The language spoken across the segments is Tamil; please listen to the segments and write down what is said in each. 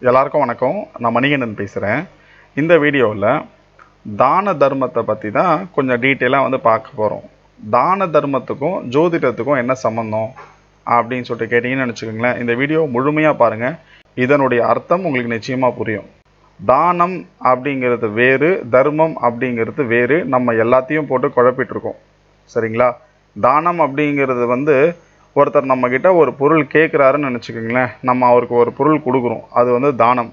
எல்லாருக்கும் வணக்கம் நான் மணிகண்டன் பேசுகிறேன் இந்த வீடியோவில் தான தர்மத்தை பற்றி தான் கொஞ்சம் டீட்டெயிலாக வந்து பார்க்க போகிறோம் தான தர்மத்துக்கும் ஜோதிடத்துக்கும் என்ன சம்மந்தம் அப்படின்னு சொல்லிட்டு கேட்டிங்கன்னு நினச்சிக்கோங்களேன் இந்த வீடியோ முழுமையாக பாருங்கள் இதனுடைய அர்த்தம் உங்களுக்கு நிச்சயமாக புரியும் தானம் அப்படிங்கிறது வேறு தர்மம் அப்படிங்கிறது வேறு நம்ம எல்லாத்தையும் போட்டு குழப்பிட்டு இருக்கோம் சரிங்களா தானம் அப்படிங்கிறது வந்து ஒருத்தர் நம்மக்கிட்ட ஒரு பொருள் கேட்குறாருன்னு நினச்சிக்கோங்களேன் நம்ம அவருக்கு ஒரு பொருள் கொடுக்குறோம் அது வந்து தானம்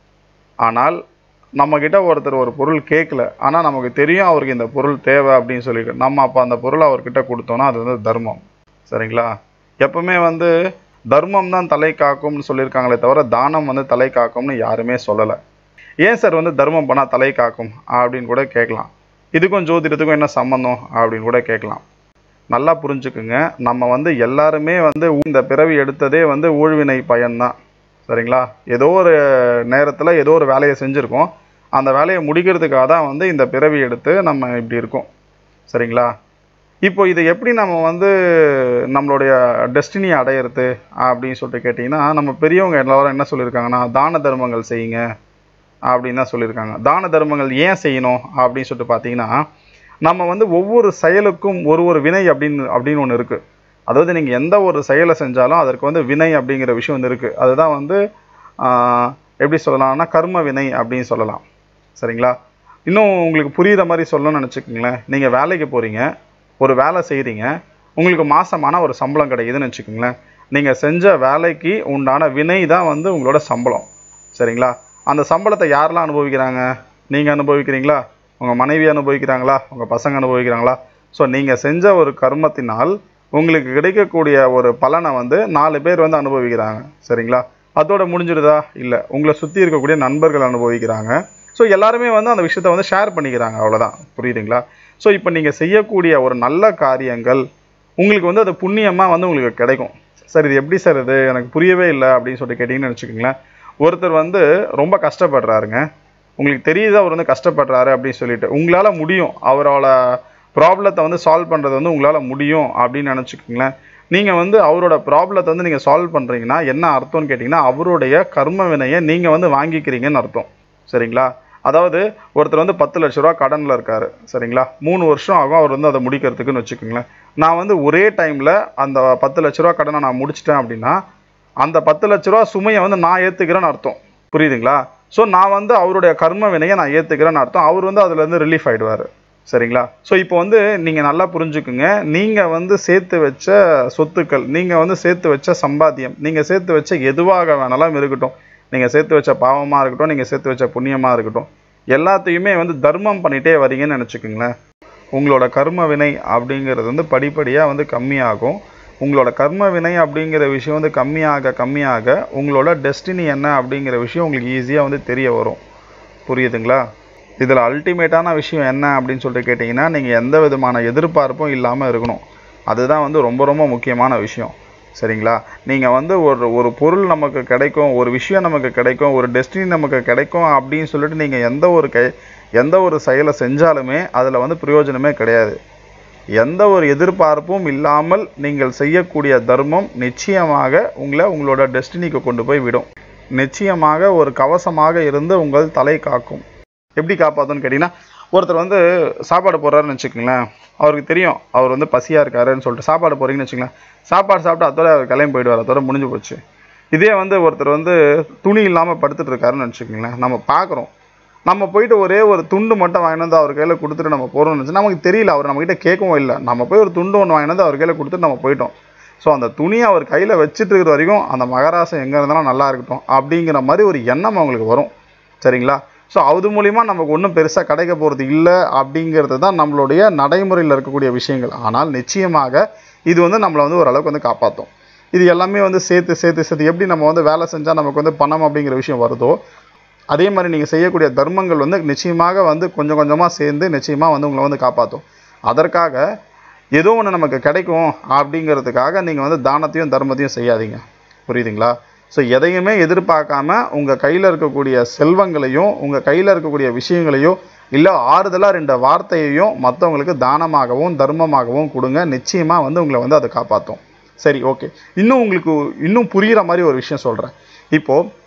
ஆனால் நம்மக்கிட்ட ஒருத்தர் ஒரு பொருள் கேட்கல ஆனால் நமக்கு தெரியும் அவருக்கு இந்த பொருள் தேவை அப்படின்னு சொல்லிட்டு நம்ம அப்போ அந்த பொருளை அவர்கிட்ட கொடுத்தோன்னா அது வந்து தர்மம் சரிங்களா எப்பவுமே வந்து தர்மம் தான் தலை காக்கும்னு சொல்லியிருக்காங்களே தவிர தானம் வந்து தலை காக்கும்னு யாருமே சொல்லலை ஏன் சார் வந்து தர்மம் பண்ணால் தலை காக்கும் அப்படின்னு கூட கேட்கலாம் இதுக்கும் ஜோதிடத்துக்கும் என்ன சம்மந்தம் அப்படின்னு கூட கேட்கலாம் நல்லா புரிஞ்சுக்குங்க நம்ம வந்து எல்லாருமே வந்து இந்த பிறவி எடுத்ததே வந்து ஊழ்வினை பயன்தான் சரிங்களா ஏதோ ஒரு நேரத்தில் ஏதோ ஒரு வேலையை செஞ்சுருக்கோம் அந்த வேலையை முடிக்கிறதுக்காக தான் வந்து இந்த பிறவி எடுத்து நம்ம இப்படி இருக்கோம் சரிங்களா இப்போ இதை எப்படி நம்ம வந்து நம்மளுடைய டெஸ்டினியை அடையிறது அப்படின்னு சொல்லிட்டு கேட்டிங்கன்னா நம்ம பெரியவங்க எல்லாரும் என்ன சொல்லியிருக்காங்கன்னா தான தர்மங்கள் செய்யுங்க அப்படின்னு தான் சொல்லியிருக்காங்க தான தர்மங்கள் ஏன் செய்யணும் அப்படின்னு சொல்லிட்டு பார்த்தீங்கன்னா நம்ம வந்து ஒவ்வொரு செயலுக்கும் ஒரு ஒரு வினை அப்படின்னு அப்படின்னு ஒன்று இருக்குது அதாவது நீங்கள் எந்த ஒரு செயலை செஞ்சாலும் அதற்கு வந்து வினை அப்படிங்கிற விஷயம் வந்து இருக்குது அதுதான் வந்து ஆஹ், எப்படி சொல்லலாம்னா கர்ம வினை அப்படின்னு சொல்லலாம் சரிங்களா இன்னும் உங்களுக்கு புரியுற மாதிரி சொல்லணும்னு நினச்சிக்கோங்களேன் நீங்கள் வேலைக்கு போகிறீங்க ஒரு வேலை செய்கிறீங்க உங்களுக்கு மாசமான ஒரு சம்பளம் கிடைக்குதுன்னு வச்சுக்கோங்களேன் நீங்கள் செஞ்ச வேலைக்கு உண்டான வினை தான் வந்து உங்களோட சம்பளம் சரிங்களா அந்த சம்பளத்தை யாரெல்லாம் அனுபவிக்கிறாங்க நீங்கள் அனுபவிக்கிறீங்களா உங்கள் மனைவி அனுபவிக்கிறாங்களா உங்கள் பசங்க அனுபவிக்கிறாங்களா ஸோ நீங்கள் செஞ்ச ஒரு கர்மத்தினால் உங்களுக்கு கிடைக்கக்கூடிய ஒரு பலனை வந்து நாலு பேர் வந்து அனுபவிக்கிறாங்க சரிங்களா அதோட முடிஞ்சிடுதா இல்லை உங்களை சுற்றி இருக்கக்கூடிய நண்பர்கள் அனுபவிக்கிறாங்க ஸோ எல்லாருமே வந்து அந்த விஷயத்தை வந்து ஷேர் பண்ணிக்கிறாங்க அவ்வளோதான் புரியுதுங்களா ஸோ இப்போ நீங்கள் செய்யக்கூடிய ஒரு நல்ல காரியங்கள் உங்களுக்கு வந்து அது புண்ணியமாக வந்து உங்களுக்கு கிடைக்கும் சார் இது எப்படி சார் இது எனக்கு புரியவே இல்லை அப்படின்னு சொல்லிட்டு கேட்டிங்கன்னு வச்சுக்கோங்களேன் ஒருத்தர் வந்து ரொம்ப கஷ்டப்படுறாருங்க உங்களுக்கு தெரியுது அவர் வந்து கஷ்டப்படுறாரு அப்படின்னு சொல்லிட்டு உங்களால் முடியும் அவரோட ப்ராப்ளத்தை வந்து சால்வ் பண்ணுறது வந்து உங்களால் முடியும் அப்படின்னு நினச்சிக்கோங்களேன் நீங்கள் வந்து அவரோட ப்ராப்ளத்தை வந்து நீங்கள் சால்வ் பண்ணுறீங்கன்னா என்ன அர்த்தம்னு கேட்டிங்கன்னா அவருடைய கர்ம வினையை நீங்கள் வந்து வாங்கிக்கிறீங்கன்னு அர்த்தம் சரிங்களா அதாவது ஒருத்தர் வந்து பத்து லட்ச ரூபா கடனில் இருக்காரு சரிங்களா மூணு வருஷம் ஆகும் அவர் வந்து அதை முடிக்கிறதுக்குன்னு வச்சுக்கோங்களேன் நான் வந்து ஒரே டைமில் அந்த பத்து லட்ச ரூபா கடனை நான் முடிச்சிட்டேன் அப்படின்னா அந்த பத்து லட்ச ரூபா சுமையை வந்து நான் ஏற்றுக்கிறேன்னு அர்த்தம் புரியுதுங்களா ஸோ நான் வந்து அவருடைய கர்ம வினையை நான் ஏற்றுக்கிறேன்னு அர்த்தம் அவர் வந்து அதுலேருந்து ரிலீஃப் ஆயிடுவார் சரிங்களா ஸோ இப்போ வந்து நீங்கள் நல்லா புரிஞ்சுக்குங்க நீங்கள் வந்து சேர்த்து வச்ச சொத்துக்கள் நீங்கள் வந்து சேர்த்து வச்ச சம்பாத்தியம் நீங்கள் சேர்த்து வச்ச எதுவாக வேணாலும் இருக்கட்டும் நீங்கள் சேர்த்து வச்ச பாவமாக இருக்கட்டும் நீங்கள் சேர்த்து வச்ச புண்ணியமாக இருக்கட்டும் எல்லாத்தையுமே வந்து தர்மம் பண்ணிகிட்டே வரீங்கன்னு நினச்சிக்கோங்களேன் உங்களோட கர்ம வினை அப்படிங்கிறது வந்து படிப்படியாக வந்து கம்மியாகும் உங்களோட கர்ம வினை அப்படிங்கிற விஷயம் வந்து கம்மியாக கம்மியாக உங்களோட டெஸ்டினி என்ன அப்படிங்கிற விஷயம் உங்களுக்கு ஈஸியாக வந்து தெரிய வரும் புரியுதுங்களா இதில் அல்டிமேட்டான விஷயம் என்ன அப்படின்னு சொல்லிட்டு கேட்டிங்கன்னா நீங்கள் எந்த விதமான எதிர்பார்ப்பும் இல்லாமல் இருக்கணும் அதுதான் வந்து ரொம்ப ரொம்ப முக்கியமான விஷயம் சரிங்களா நீங்கள் வந்து ஒரு ஒரு பொருள் நமக்கு கிடைக்கும் ஒரு விஷயம் நமக்கு கிடைக்கும் ஒரு டெஸ்டினி நமக்கு கிடைக்கும் அப்படின்னு சொல்லிட்டு நீங்கள் எந்த ஒரு கை எந்த ஒரு செயலை செஞ்சாலுமே அதில் வந்து பிரயோஜனமே கிடையாது எந்த ஒரு எதிர்பார்ப்பும் இல்லாமல் நீங்கள் செய்யக்கூடிய தர்மம் நிச்சயமாக உங்களை உங்களோட டெஸ்டினிக்கு கொண்டு போய் விடும் நிச்சயமாக ஒரு கவசமாக இருந்து உங்கள் தலை காக்கும் எப்படி காப்பாற்றுன்னு கேட்டிங்கன்னா ஒருத்தர் வந்து சாப்பாடு போடுறாருன்னு வச்சுக்கோங்களேன் அவருக்கு தெரியும் அவர் வந்து பசியாக இருக்காருன்னு சொல்லிட்டு சாப்பாடு போடுறீங்கன்னு வச்சுக்கோங்களேன் சாப்பாடு சாப்பிட்டு அதோட அவர் கிளம்பி போயிடுவார் அதோட முடிஞ்சு போச்சு இதே வந்து ஒருத்தர் வந்து துணி இல்லாமல் படுத்துட்டு இருக்காருன்னு வச்சுக்கோங்களேன் நம்ம பார்க்குறோம் நம்ம போயிட்டு ஒரே ஒரு துண்டு மட்டும் வாங்கிட்டு வந்து அவர் கையில் கொடுத்துட்டு நம்ம போகிறோம்னு வச்சு நமக்கு தெரியல அவர் நம்மக்கிட்ட கேட்கவும் இல்லை நம்ம போய் ஒரு துண்டு ஒன்று வாங்கிட்டு வந்து அவர் கையில் கொடுத்துட்டு நம்ம போயிட்டோம் ஸோ அந்த துணியை அவர் கையில் வச்சுட்டு இருக்கிற வரைக்கும் அந்த மகராசம் எங்கே இருந்தாலும் நல்லா இருக்கட்டும் அப்படிங்கிற மாதிரி ஒரு எண்ணம் அவங்களுக்கு வரும் சரிங்களா ஸோ அது மூலிமா நமக்கு ஒன்றும் பெருசாக கிடைக்க போகிறது இல்லை அப்படிங்கிறது தான் நம்மளுடைய நடைமுறையில் இருக்கக்கூடிய விஷயங்கள் ஆனால் நிச்சயமாக இது வந்து நம்மளை வந்து ஓரளவுக்கு வந்து காப்பாற்றும் இது எல்லாமே வந்து சேர்த்து சேர்த்து சேர்த்து எப்படி நம்ம வந்து வேலை செஞ்சால் நமக்கு வந்து பணம் அப்படிங்கிற விஷயம் வருதோ அதே மாதிரி நீங்கள் செய்யக்கூடிய தர்மங்கள் வந்து நிச்சயமாக வந்து கொஞ்சம் கொஞ்சமாக சேர்ந்து நிச்சயமாக வந்து உங்களை வந்து காப்பாற்றும் அதற்காக ஏதோ ஒன்று நமக்கு கிடைக்கும் அப்படிங்கிறதுக்காக நீங்கள் வந்து தானத்தையும் தர்மத்தையும் செய்யாதீங்க புரியுதுங்களா ஸோ எதையுமே எதிர்பார்க்காம உங்கள் கையில் இருக்கக்கூடிய செல்வங்களையும் உங்கள் கையில் இருக்கக்கூடிய விஷயங்களையும் இல்லை ஆறுதலாக ரெண்டு வார்த்தையையும் மற்றவங்களுக்கு தானமாகவும் தர்மமாகவும் கொடுங்க நிச்சயமாக வந்து உங்களை வந்து அதை காப்பாற்றும் சரி ஓகே இன்னும் உங்களுக்கு இன்னும் புரிகிற மாதிரி ஒரு விஷயம் சொல்கிறேன் இப்போது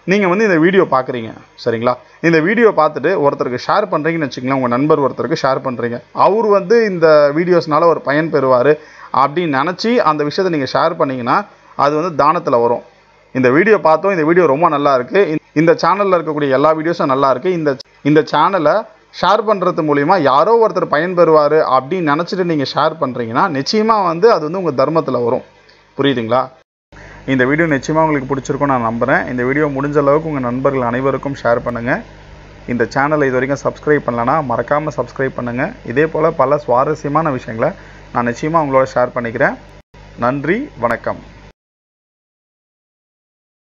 நீங்கள் வந்து இந்த வீடியோ பார்க்குறீங்க சரிங்களா இந்த வீடியோ பார்த்துட்டு ஒருத்தருக்கு ஷேர் பண்ணுறீங்கன்னு வச்சுங்களேன் உங்கள் நண்பர் ஒருத்தருக்கு ஷேர் பண்ணுறீங்க அவர் வந்து இந்த வீடியோஸ்னால ஒரு பயன் பெறுவார் அப்படின்னு நினச்சி அந்த விஷயத்தை நீங்கள் ஷேர் பண்ணீங்கன்னா அது வந்து தானத்தில் வரும் இந்த வீடியோ பார்த்தோம் இந்த வீடியோ ரொம்ப நல்லா இருக்கு இந்த- இந்த சேனலில் இருக்கக்கூடிய எல்லா வீடியோஸும் நல்லா இருக்கு இந்த இந்த சேனலை ஷேர் பண்ணுறது மூலிமா யாரோ ஒருத்தர் பயன்பெறுவார் அப்படின்னு நினச்சிட்டு நீங்கள் ஷேர் பண்ணுறீங்கன்னா நிச்சயமாக வந்து அது வந்து உங்கள் தர்மத்தில் வரும் புரியுதுங்களா இந்த வீடியோ நிச்சயமாக உங்களுக்கு பிடிச்சிருக்கும் நான் நம்புகிறேன் இந்த வீடியோ முடிஞ்ச அளவுக்கு உங்கள் நண்பர்கள் அனைவருக்கும் ஷேர் பண்ணுங்கள் இந்த சேனலை இது வரைக்கும் சப்ஸ்கிரைப் பண்ணலனா மறக்காமல் சப்ஸ்கிரைப் பண்ணுங்கள் இதே போல் பல சுவாரஸ்யமான விஷயங்களை நான் நிச்சயமாக உங்களோட ஷேர் பண்ணிக்கிறேன் நன்றி வணக்கம்